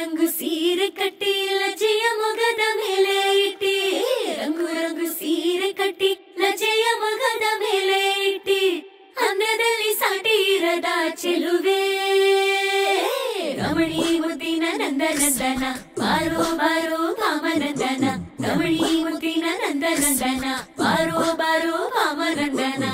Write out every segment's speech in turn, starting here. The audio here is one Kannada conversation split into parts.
ರಂಗು ಸೀರೆ ಕಟ್ಟಿ ಲಜ್ಜೆಯ ಮೊಗದ ಮೇಲೆ ಇಟ್ಟಿ ರಂಗು ರಂಗು ಸೀರೆ ಕಟ್ಟಿ ಲಜ್ಜೆಯ ಮೊಗದ ಮೇಲೆ ಇಟ್ಟಿ ಅಂದದಲ್ಲಿ ಸಾಟಿ ಇರದ ಚೆಲುವೆ ರಮಣಿ ಮುದ್ದಿನ ನಂದ ನಂದನ ಬಾರೋ ಬಾರೋ ಕಾಮನಂದನ ರಮಣಿ ಮುದ್ದಿನ ನಂದ ನಂದನ ಬಾರೋ ಬಾರೋ ಕಾಮನಂದನ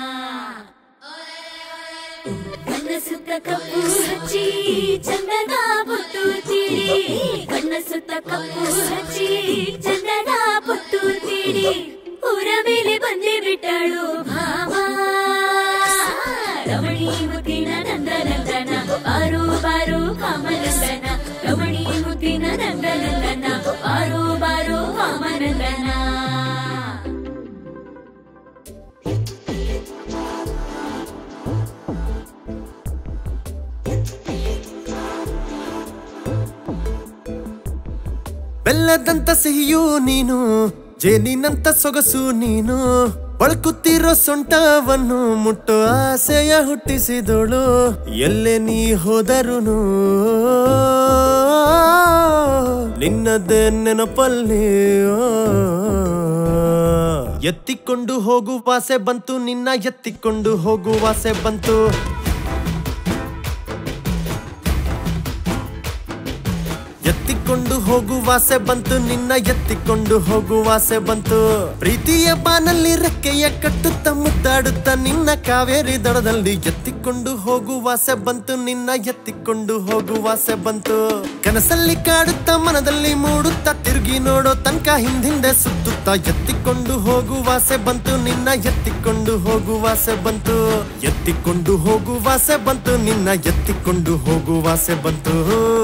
ಕಣ್ಣ ಸುತ್ತ ಕಪ್ಪು ಹಚ್ಚಿ ಚಂದದ ಪುಟ್ಟು ತೀಡಿ ಕಣ್ಣ ಸುತ್ತ ಕಪ್ಪು ಹಚ್ಚಿ ಚಂದದ ಪುಟ್ಟು ತೀಡಿ ಊರ ಮೇಲೆ ಬಂದೇ ಬಿಟ್ಟಳು ಭಾವ ರಮಣಿ ಮುದ್ದಿನ ನಂದ ನಂದನ ಬಾರು ಬಾರು ಕಾಮನಂದನ ರಮಣಿ ಮುದ್ದಿನ ನಂದ ನಂದನ ಬಾರು ಬಾರು ಕಾಮನಂದನ ಬೆಲ್ಲದಂತ ಸಿಹಿಯು ನೀನು ಜೇನಿನಂತ ಸೊಗಸು ನೀನು ಬಳಕುತ್ತಿರೋ ಸೊಂಟವನ್ನು ಮುಟ್ಟೋ ಆಸೆಯ ಹುಟ್ಟಿಸಿದೋಳು ಎಲ್ಲೇ ನೀ ಹೋದರುನು ನಿನ್ನದೇ ನೆನಪಲ್ಲಿ ಎತ್ತಿಕೊಂಡು ಹೋಗುವಾಸೆ ಬಂತು ನಿನ್ನ ಎತ್ತಿಕೊಂಡು ಹೋಗುವಾಸೆ ಬಂತು ಎತ್ತಿಕೊಂಡು ಹೋಗುವಾಸೆ ಬಂತು ನಿನ್ನ ಎತ್ತಿಕೊಂಡು ಹೋಗುವಾಸೆ ಬಂತು ಪ್ರೀತಿಯ ಬಾನಲ್ಲಿ ರೆಕ್ಕೆಯ ಕಟ್ಟುತ್ತ ಮುದ್ದಾಡುತ್ತ ನಿನ್ನ ಕಾವೇರಿ ದಡದಲ್ಲಿ ಎತ್ತಿಕೊಂಡು ಹೋಗುವಾಸೆ ಬಂತು ನಿನ್ನ ಎತ್ತಿಕೊಂಡು ಹೋಗುವಾಸೆ ಬಂತು ಕನಸಲ್ಲಿ ಕಾಡುತ್ತ ಮನದಲ್ಲಿ ಮೂಡುತ್ತ ತಿರುಗಿ ನೋಡೋ ತನಕ ಹಿಂದಿಂದೆ ಸುತ್ತುತ್ತ ಎತ್ತಿಕೊಂಡು ಹೋಗುವಾಸೆ ಬಂತು ನಿನ್ನ ಎತ್ತಿಕೊಂಡು ಹೋಗುವಾಸೆ ಬಂತು ಎತ್ತಿಕೊಂಡು ಹೋಗುವಾಸೆ ಬಂತು ನಿನ್ನ ಎತ್ತಿಕೊಂಡು ಹೋಗುವಾಸೆ ಬಂತು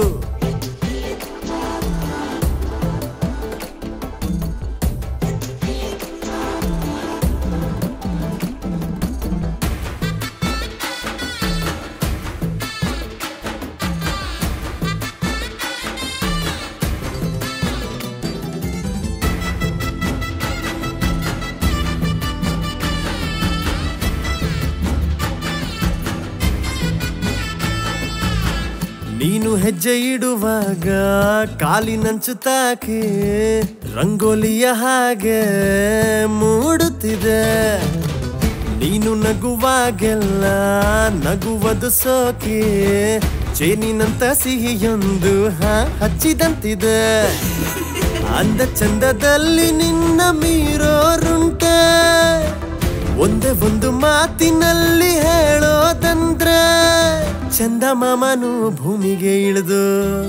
ನೀನು ಹೆಜ್ಜೆ ಇಡುವಾಗ ಕಾಲಿನಂಚು ತಾಕಿ ರಂಗೋಲಿಯ ಹಾಗೆ ಮೂಡುತ್ತಿದೆ ನೀನು ನಗುವಾಗೆಲ್ಲ ನಗುವುದು ಸೋಕಿ ಚೇನಿನಂತ ಸಿಹಿಯೊಂದು ಹ ಹಚ್ಚಿದಂತಿದೆ ಅಂದ ಚಂದದಲ್ಲಿ ನಿನ್ನ ಮೀರೋರುಂಟೆ ಒಂದೇ ಒಂದು ಮಾತಿನಲ್ಲಿ ಹೇಳೋದಂದ್ರೆ ಚಂದಮಾಮನು ಭೂಮಿಗೆ ಇಳಿದು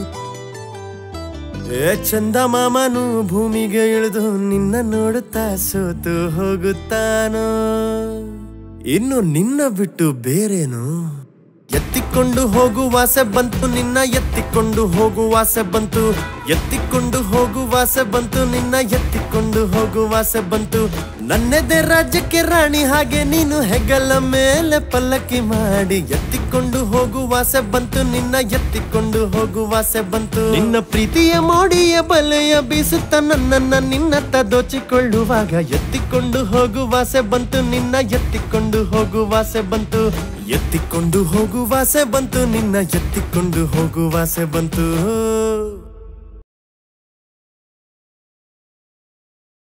ಏ ಚಂದಮಾಮನು ಭೂಮಿಗೆ ಇಳಿದು ನಿನ್ನ ನೋಡುತ್ತಾ ಸೋತು ಹೋಗುತ್ತಾನೋ ಇನ್ನು ನಿನ್ನ ಬಿಟ್ಟು ಬೇರೇನು ಎತ್ತಿಕೊಂಡು ಹೋಗುವಾಸೆ ಬಂತು ನಿನ್ನ ಎತ್ತಿಕೊಂಡು ಹೋಗುವಾಸೆ ಬಂತು ಎತ್ತಿಕೊಂಡು ಹೋಗುವಾಸೆ ಬಂತು ನಿನ್ನ ಎತ್ತಿಕೊಂಡು ಹೋಗುವಾಸೆ ಬಂತು ನನ್ನೆದೆ ರಾಜ್ಯಕ್ಕೆ ರಾಣಿ ಹಾಗೆ ನೀನು ಹೆಗಲ ಮೇಲೆ ಪಲ್ಲಕ್ಕಿ ಮಾಡಿ ಎತ್ತಿಕೊಂಡು ಹೋಗುವಾಸೆ ಬಂತು ನಿನ್ನ ಎತ್ತಿಕೊಂಡು ಹೋಗುವಾಸೆ ಬಂತು ನಿನ್ನ ಪ್ರೀತಿಯ ಮೋಡಿಯ ಬಲೆಯ ಬೀಸುತ್ತ ನನ್ನನ್ನ ನಿನ್ನತ್ತ ದೋಚಿಕೊಳ್ಳುವಾಗ ಎತ್ತಿಕೊಂಡು ಹೋಗುವಾಸೆ ಬಂತು ನಿನ್ನ ಎತ್ತಿಕೊಂಡು ಹೋಗುವಾಸೆ ಬಂತು ಎತ್ತಿಕೊಂಡು ಹೋಗುವಾಸೆ ಬಂತು ನಿನ್ನ ಎತ್ತಿಕೊಂಡು ಹೋಗುವಾಸೆ ಬಂತು